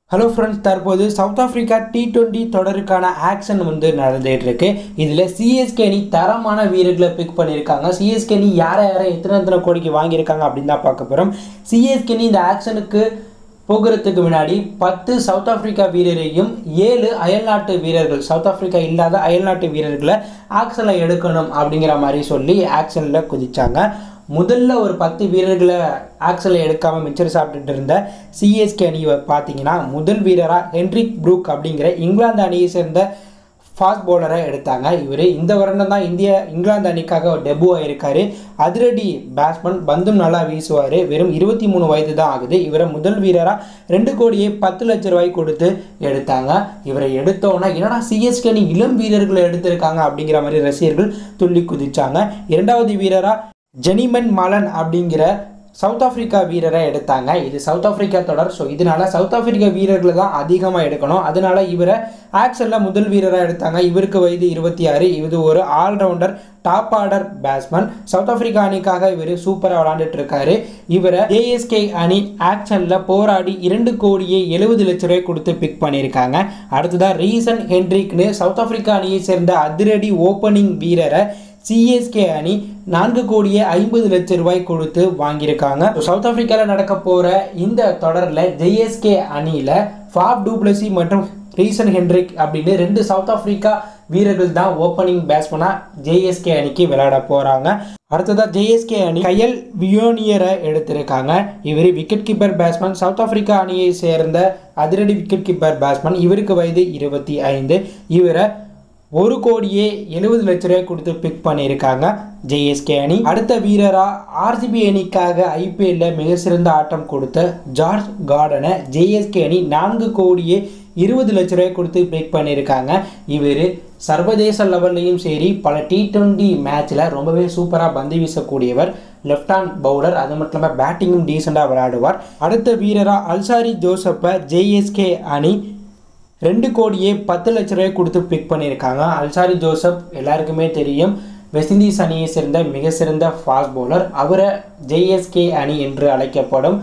hello friends தற்போது South Africa T twenty தொடருக்கான auction வந்து நடந்துகிட்டு இருக்கு இதில் சிஎஸ்கே அணி தரமான வீரர்களை பிக் பண்ணியிருக்காங்க சிஎஸ்கே அணி யாரை யாரை எத்தனை எத்தனை கோடிக்கு வாங்கியிருக்காங்க அப்படின்னு தான் பார்க்க போகிறோம் சிஎஸ்கே அணி இந்த ஆக்ஷனுக்கு போகிறதுக்கு முன்னாடி பத்து சவுத் ஆப்பிரிக்கா வீரரையும் ஏழு அயல்நாட்டு வீரர்கள் சவுத் ஆப்பிரிக்கா இல்லாத அயல்நாட்டு வீரர்களை ஆக்ஷனில் எடுக்கணும் அப்படிங்கிற மாதிரி சொல்லி ஆக்ஷனில் குதிச்சாங்க முதல்ல ஒரு பத்து வீரர்களை ஆக்ஷனில் எடுக்காமல் மிச்சர் சாப்பிட்டுட்டு இருந்த சிஎஸ்கே அணி பார்த்தீங்கன்னா முதல் வீரராக ஹென்ரிக் ப்ரூக் அப்படிங்கிற இங்கிலாந்து அணியை சேர்ந்த ஃபாஸ்ட் பவுலரை எடுத்தாங்க இவர் இந்த வருடம் தான் இந்திய இங்கிலாந்து அணிக்காக டெபு ஆயிருக்காரு அதிரடி பேட்ஸ்மேன் பந்தும் நல்லா வீசுவார் வெறும் இருபத்தி மூணு வயது தான் ஆகுது இவரை முதல் வீரராக ரெண்டு கோடியே பத்து லட்ச ரூபாய் கொடுத்து எடுத்தாங்க இவரை எடுத்தோன்னே என்னடா சிஎஸ்கே அணி இளம் வீரர்களை எடுத்திருக்காங்க அப்படிங்கிற மாதிரி ரசிகர்கள் துள்ளி குதிச்சாங்க இரண்டாவது வீரராக ஜெனிமன் மலன் அப்படிங்கிற சவுத் ஆப்பிரிக்கா வீரரை எடுத்தாங்க இது சவுத் ஆப்பிரிக்கா தொடர் ஸோ இதனால சவுத் ஆப்பிரிக்கா வீரர்களை தான் அதிகமாக எடுக்கணும் அதனால இவரை ஆக்ஷனில் முதல் வீரராக எடுத்தாங்க இவருக்கு வயது இருபத்தி ஆறு இது ஒரு all-rounder top order batsman South Africa அணிக்காக இவர் சூப்பராக விளாண்டுட்டு இருக்காரு இவரை ஏஎஸ்கே அணி ஆக்ஷனில் போராடி இரண்டு கோடியே எழுபது லட்ச ரூபாய் கொடுத்து பிக் பண்ணியிருக்காங்க அடுத்ததாக ரீசன் ஹென்ட்ரிக்னு சவுத் ஆப்பிரிக்கா அணியை சேர்ந்த அதிரடி ஓப்பனிங் வீரரை சிஎஸ்கே அணி நான்கு கோடியே ஐம்பது லட்சம் ரூபாய் கொடுத்து வாங்கியிருக்காங்க சவுத் ஆப்பிரிக்காவில் நடக்க போகிற இந்த தொடரில் ஜேஎஸ்கே அணியில் ஃபாப் டூப்ளசி மற்றும் ரீசன் ஹென்ட்ரிக் அப்படின்னு ரெண்டு சவுத் ஆப்பிரிக்கா வீரர்கள் தான் ஓப்பனிங் பேட்ஸ்மனாக ஜேஎஸ்கே அணிக்கு விளையாட போகிறாங்க அடுத்ததாக ஜேஎஸ்கே அணி கையல் வியோனியரை எடுத்திருக்காங்க இவர் wicket keeper batsman South Africa அணியை சேர்ந்த அதிரடி விக்கெட் கீப்பர் பேட்ஸ்மேன் இவருக்கு வயது இருபத்தி ஐந்து இவரை ஒரு கோடியே எழுபது லட்ச ரூபாய் கொடுத்து பிக் பண்ணியிருக்காங்க ஜேஎஸ்கே அணி அடுத்த வீரராக ஆர்சிபி அணிக்காக ஐபிஎல்லில் மிக சிறந்த ஆட்டம் கொடுத்த ஜார்ஜ் கார்டனை ஜேஎஸ்கே அணி நான்கு கோடியே இருபது லட்ச ரூபாய் கொடுத்து பிக் பண்ணியிருக்காங்க இவர் சர்வதேச லெவல்லையும் சரி பல டி ட்வெண்ட்டி மேட்ச்சில் ரொம்பவே சூப்பராக பந்து வீசக்கூடியவர் லெஃப்ட் ஹேண்ட் பவுலர் அது மட்டும் இல்லாமல் பேட்டிங்கும் டீசெண்டாக விளையாடுவார் அடுத்த வீரராக அல்சாரி ஜோசப்பை ஜேஎஸ்கே அணி ரெண்டு கோடியே பத்து லட்ச ரூபாய் கொடுத்து பிக் பண்ணியிருக்காங்க அல்சாரி ஜோசப் எல்லாருக்குமே தெரியும் வெஸ்ட் இண்டீஸ் அணியை சேர்ந்த மிக சிறந்த ஃபாஸ்ட் பவுலர் அவரை ஜேஎஸ்கே அணி என்று அழைக்கப்படும்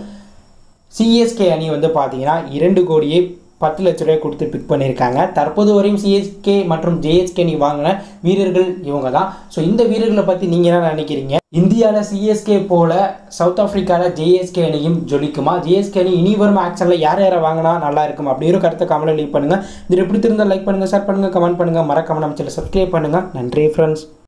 சிஎஸ்கே அணி வந்து பார்த்தீங்கன்னா இரண்டு கோடியே பத்து லட்ச ரூபாய் கொடுத்து பிக் பண்ணியிருக்காங்க தற்போது வரையும் சிஎஸ்கே மற்றும் ஜேஎஸ்கே அணி வாங்கின வீரர்கள் இவங்க தான் ஸோ இந்த வீரர்களை பற்றி நீங்கள் என்ன நினைக்கிறீங்க இந்தியாவில் சிஎஸ்கே போல சவுத் ஆஃப்ரிக்காவில் ஜேஎஸ்கே அணியும் ஜொலிக்குமா ஜேஎஸ்கே அணி இனி வரும் ஆக்ஷனில் யார் யாரை வாங்கினா நல்லா இருக்கும் அப்படி ஒரு கருத்தை கமெண்ட்டில் லீவ் பண்ணுங்கள் இது எப்படி திருந்தால் லைக் பண்ணுங்கள் ஷேர் பண்ணுங்கள் கமெண்ட் பண்ணுங்கள் மறக்காம நம்ம சேனல் சப்ஸ்கிரைப் பண்ணுங்கள் நன்றி ஃப்ரெண்ட்ஸ்